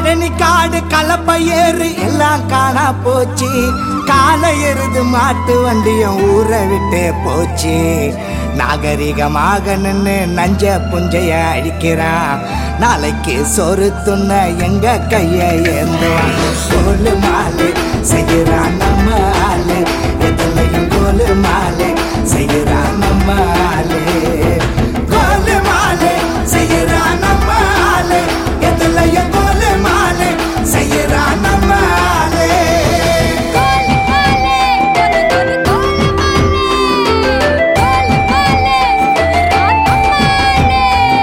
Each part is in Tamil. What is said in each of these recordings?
பழனி காடு கலப்பை ஏறு எல்லாம் காணா போச்சு காலை எருது மாட்டு வண்டியும் ஊரை விட்டே போச்சு நாகரிகமாக நின்னு நஞ்ச புஞ்சைய அழிக்கிறான் நாளைக்கு சொரு துண்ண எங்க கைய ஏந்துவான் கோலு மாலு செய்யறான் நம்ம ஆளு எதுலையும் கோலு மாலு செய்யறான் நம்ம ஆளு கோலு மாலு செய்யறான் நம்ம ஆளு எதுலையும் கோலு மாலு செய்யறான் நம்ம ஆளு கோலமாலே தொடு தொடு கோலமாலே கோலமாலே ராமமாலே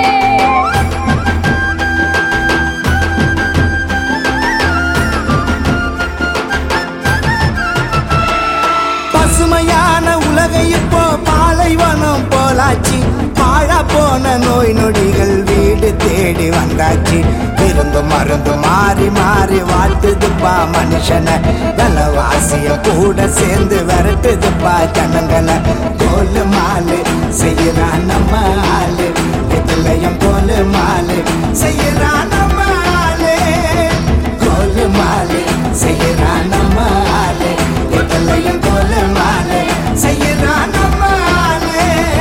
பசுமையான உலகை இப்போ பாலைவனம் போலாச்சு பாழா போன நோய் நொடிகள் வீடு தேடி வந்தாச்சு விருந்து மருந்து மாறி மாறி வாழ்த்துதுப்பா மனுஷனை விலவாசிய கூட சேர்ந்து விரட்டுதுப்பா ஜனங்களை கோலு மாலு செய்யறான் நம்ம ஆளு எதுலையும் கோலு மாலு செய்யறான் நம்ம ஆளு கோலு மாலு செய்யறான் நம்ம ஆளு எதுலையும் கோலு மாலு செய்யறான் நம்ம ஆளு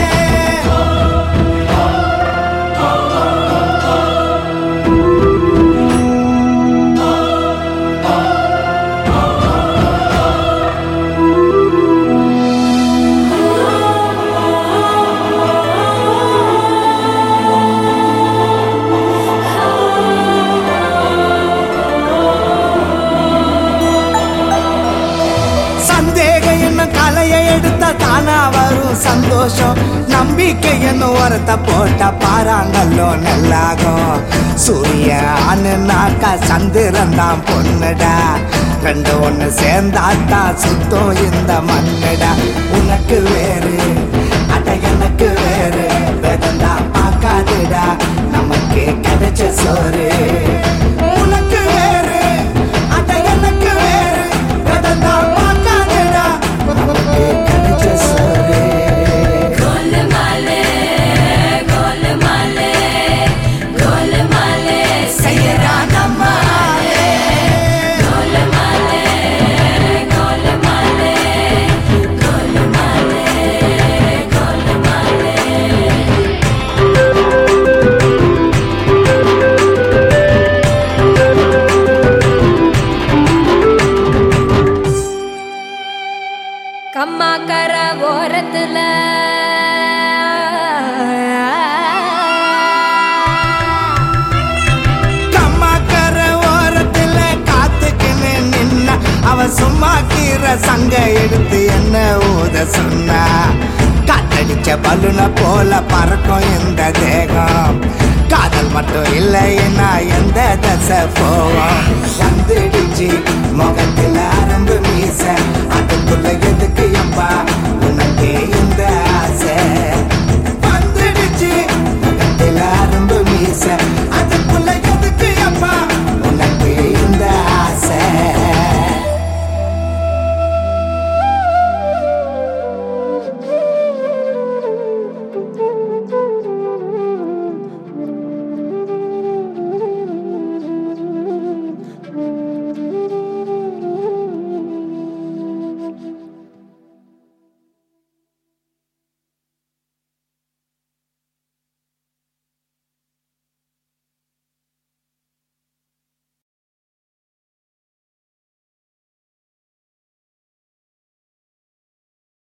சந்தேகம் என்னும் கலையை எடுத்தா தானா வரும் சந்தோஷம் நம்பிக்கை என்னும் உரத்தை போட்டா பாறாங்கல்லோ நல்லாகும் சூரிய ஆணுனாக்கா சந்திரன் தான் பொண்ணுடா ரெண்டு ஒண்ணு சேர்ந்தாத்தான் சுத்தம் இந்த மண்ணுடா உனக்கு வேறு அட எனக்கு வேறு வேதந்தான் பார்க்காதுடா நமக்கு கிடைச்ச சோறு உனக்கு வேறு அட எனக்கு வேறு வேதந்தான் பார்க்காதுடா நமக்கு கிடைச்ச சோறு கோலமாலே கோலமாலே கோலமாலே செய்யறா நம்மாலே கோலமாலே கோலமாலே கோலமாலே கோலமாலே கம்மாக்கர ஓரத்துல கம்மாக்கர ஓரத்துல காத்துக்கின்னு நின்ன அவ சும்மா கீர சங்க எடுத்து என்ன ஊத சொன்னா காத்தடிச்ச பலுன போல பறக்கும் இந்த தேகம் காதல் மட்டும் இல்லைன்னா எந்த தசை போவோம் வந்துடுச்சு